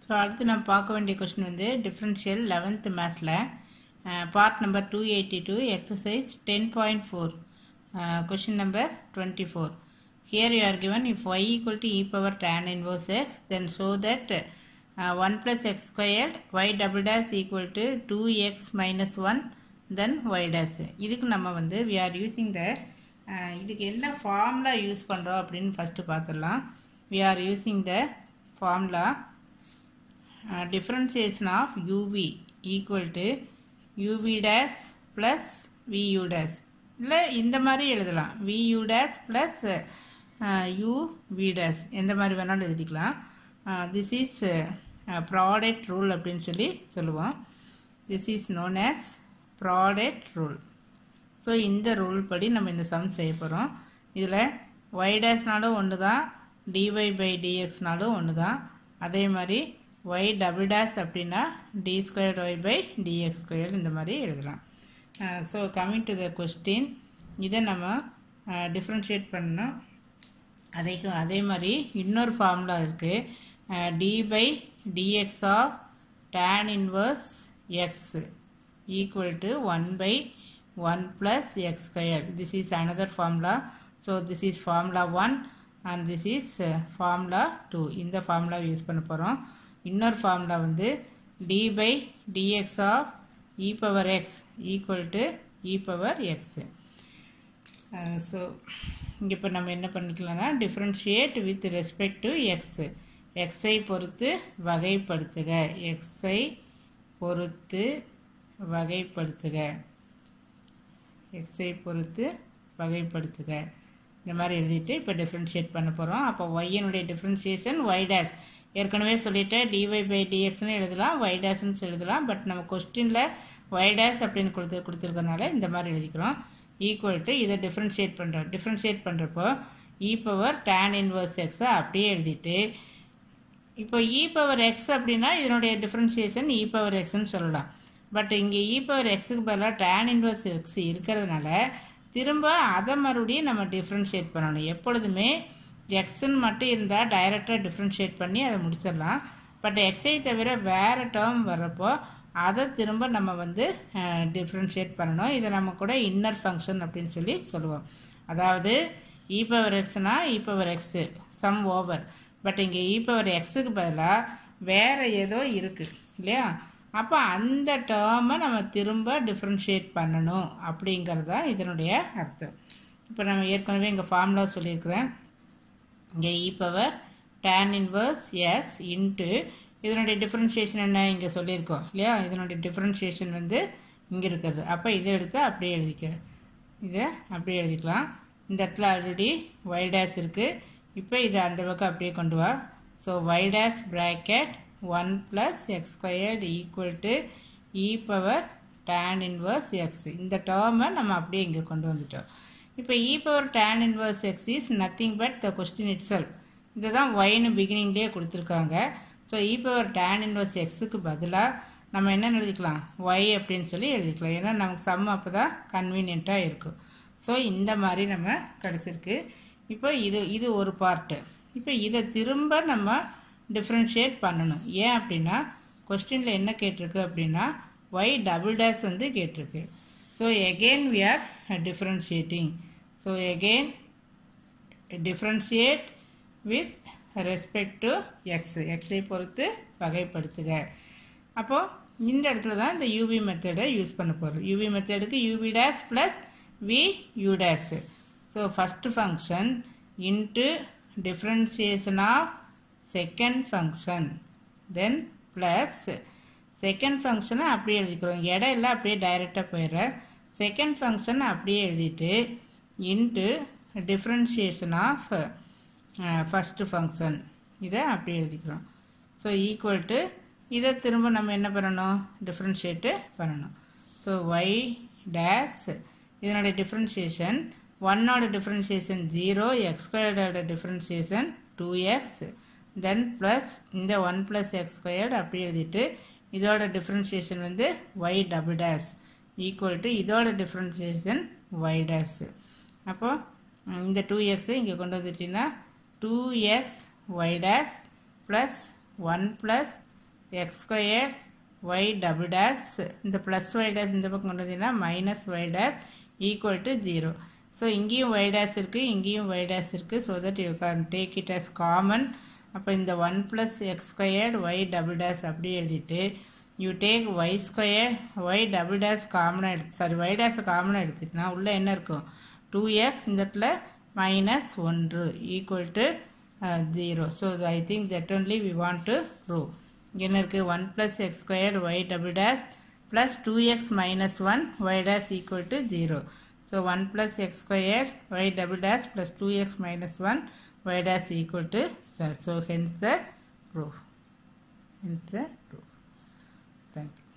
So அடுத்து நம்ம பார்க்க வேண்டிய கொஸ்டின் வந்து டிஃப்ரென்ஷியல் லெவன்த் மேத்ஸில் part number two eighty two exercise ten point four question number twenty four here you are given if y equal to e power tan inverse x then show that uh, 1 plus x squared y double dash equal to 2x minus 1 then y dash இதுக்கு நம்ம வந்து we are using the uh, இதுக்கு என்ன formula use பண்ணுறோம் அப்படின்னு first பார்த்துடலாம் we are using the formula uh, differentiation of uv equal to uv dash plus vu dash இல்லை இந்த மாதிரி எழுதலாம் vu dash plus uh, u v dash எந்த மாதிரி வேணாலும் எழுதிக்கலாம் திஸ் இஸ் ப்ராடக்ட் ரூல் அப்படின்னு சொல்லி சொல்லுவோம் this is known as product rule so இந்த ரூல் படி நம்ம இந்த சம் செய்ய போகிறோம் இதில் ஒய் டேஷ்னாலும் ஒன்று தான் டிஒய் பை டிஎக்ஸ்னாலும் ஒன்று தான் அதே மாதிரி ஒய் டபுள் டேஷ் அப்படின்னா d square y by d x square இந்த மாதிரி எழுதலாம் so coming to the question இதை நம்ம டிஃப்ரென்ஷியேட் பண்ணணும் அதைக்கு அதே மாதிரி இன்னொரு ஃபார்முலா இருக்குது d by d x of tan inverse x equal to 1 by 1 plus x square. This is another formula. So this is formula 1 and this is uh, formula 2. இந்த formula use பண்ண போகிறோம் இன்னொரு formula வந்து d by dx of e power x equal to e power x. So இங்கே இப்போ நம்ம என்ன பண்ணிக்கலாம்னா differentiate with respect to x எக்ஸை பொறுத்து வகைப்படுத்துக எக்ஸை பொறுத்து வகைப்படுத்துக எக்ஸை பொறுத்து வகைப்படுத்துக இந்த மாதிரி எழுதிட்டு இப்போ டிஃப்ரென்ஷியேட் பண்ண போகிறோம் அப்போ ஒய்யனுடைய டிஃப்ரென்ஷியேஷன் ஒய் டேஸ் ஏற்கனவே சொல்லிட்டேன் டிஒய் பை டிஎக்ஸ்னு எழுதலாம் ஒய் டேஸ்னு எழுதலாம் பட் நம்ம கொஸ்டினில் ஒய் டேஸ் அப்படின்னு கொடுத்து கொடுத்துருக்கனால இந்த மாதிரி எழுதிக்கிறோம் ஈக்குவல் டு இதை டிஃப்ரென்ஷியேட் பண்ணுறோம் டிஃப்ரென்ஷியேட் பண்ணுறப்போ இ பவர் டேன் இன்வர்ஸ் எக்ஸை அப்படியே எழுதிட்டு இப்போ இ பவர் எக்ஸ் அப்படின்னா இதனுடைய டிஃப்ரென்ஷியேஷன் இ பவர் எக்ஸ்ன்னு சொல்லலாம் பட் இங்கே இ பவர் எக்ஸுக்கு பதிலாக டேன் இன்வர்ஸ் எக்ஸ் இருக்கிறதுனால திரும்ப அதை மறுபடியும் நம்ம டிஃப்ரென்ஷியேட் பண்ணணும் எப்பொழுதுமே எக்ஸுன்னு மட்டும் இருந்தால் டைரெக்டாக டிஃப்ரென்ஷியேட் பண்ணி அதை முடிச்சிடலாம் பட் எக்ஸை தவிர வேறு டேர்ம் வர்றப்போ அதை திரும்ப நம்ம வந்து டிஃப்ரென்ஷியேட் பண்ணணும் இதை நம்ம கூட இன்னர் ஃபங்க்ஷன் அப்படின்னு சொல்லி சொல்லுவோம் அதாவது இ பவர் எக்ஸ்னால் e power x sum over but இங்கே இ பவர் எக்ஸுக்கு பதிலாக வேறு ஏதோ இருக்குது இல்லையா அப்போ அந்த டேர்மை நம்ம திரும்ப டிஃப்ரென்ஷியேட் பண்ணணும் அப்படிங்கிறது தான் இதனுடைய அர்த்தம் இப்போ நம்ம ஏற்கனவே இங்கே ஃபார்முலா சொல்லியிருக்கிறேன் இங்கே e power tan inverse x into இதனுடைய டிஃப்ரென்ஷியேஷன் என்ன இங்கே சொல்லியிருக்கோம் இல்லையா இதனுடைய டிஃப்ரென்ஷியேஷன் வந்து இங்கே இருக்கிறது அப்போ இதை எடுத்து அப்படியே எழுதிக்க இதை அப்படியே எழுதிக்கலாம் இந்த இடத்துல ஆல்ரெடி ஒய் டேஸ் இருக்குது இப்போ இதை அந்த பக்கம் அப்படியே கொண்டு வா so y dash bracket 1 plus x squared equal to e power tan inverse x இந்த டேர்மை நம்ம அப்படியே இங்கே கொண்டு வந்துட்டோம் இப்போ e power tan inverse x is nothing but the question itself இதை தான் ஒய்னு பிகினிங்லேயே கொடுத்துருக்காங்க so e power tan inverse எக்ஸுக்கு பதிலாக நம்ம என்ன எழுதிக்கலாம் ஒய் அப்படின்னு சொல்லி எழுதிக்கலாம் ஏன்னா நமக்கு சம் அப்போ தான் கன்வீனியண்ட்டாக இருக்கும் ஸோ இந்த மாதிரி நம்ம கிடச்சிருக்கு இப்போ இது இது ஒரு பார்ட்டு இப்போ இதை திரும்ப நம்ம டிஃப்ரென்ஷியேட் பண்ணணும் ஏன் அப்படின்னா கொஸ்டினில் என்ன கேட்டிருக்கு அப்படின்னா ஒய் டபுள் டேஸ் வந்து கேட்டிருக்கு so again we are differentiating so again differentiate with respect to x எக்ஸை பொறுத்து வகைப்படுத்துக அப்போது இந்த இடத்துல தான் இந்த யூவி மெத்தடை யூஸ் பண்ண போகிறோம் யூவி மெத்தடுக்கு u v dash plus v u dash so first function into differentiation of second function then plus second ஃபங்க்ஷனை அப்படியே எழுதிக்கிறோம் இடம் எல்லாம் அப்படியே டைரெக்டாக போயிடுற செகண்ட் ஃபங்க்ஷனை அப்படியே எழுதிட்டு into differentiation of first function இதை அப்படியே எழுதிக்கிறோம் ஸோ ஈக்குவல் டு இதை திரும்ப நம்ம என்ன பண்ணணும் டிஃப்ரென்ஷியேட்டு பண்ணணும் ஸோ ஒய் டேஸ் இதனுடைய டிஃப்ரென்ஷியேஷன் ஒன்னோட டிஃப்ரென்ஷியேஷன் ஜீரோ எக்ஸ் ஸ்கொயர்டோட differentiation two x then plus இந்த ஒன் ப்ளஸ் எக்ஸ் ஸ்கொயர்டு அப்படி எழுதிட்டு இதோட டிஃப்ரென்ஷியேஷன் வந்து y double dash equal to இதோட டிஃப்ரென்ஷியேஷன் ஒய் டேஸ் அப்போது இந்த டூ எக்ஸை இங்கே கொண்டு வந்துட்டீங்கன்னா two x y dash plus one plus x square y double dash இந்த ப்ளஸ் ஒய் டேஸ் இந்த பக்கம் கொண்டு வந்தீங்கன்னா minus y dash equal to zero so இங்கேயும் ஒய் டேஸ் இருக்குது இங்கேயும் ஒய் டேஸ் இருக்குது so that you can take it as common அப்போ இந்த one plus x square y double dash அப்படி எழுதிட்டு you take y square y double dash காமனாக எடுத்து சாரி ஒய் டேஸை காமனாக எடுத்துட்டுனா உள்ளே என்ன இருக்கும் டூ எக்ஸ் இந்த இடத்துல மைனஸ் ஒன்று equal to zero so I think that only we want to prove என்ன இருக்குது one plus x square y double dash plus two x minus one y dash equal to zero so one plus x square y double dash plus two x minus one y dash equal to so hence the proof hence the proof thank you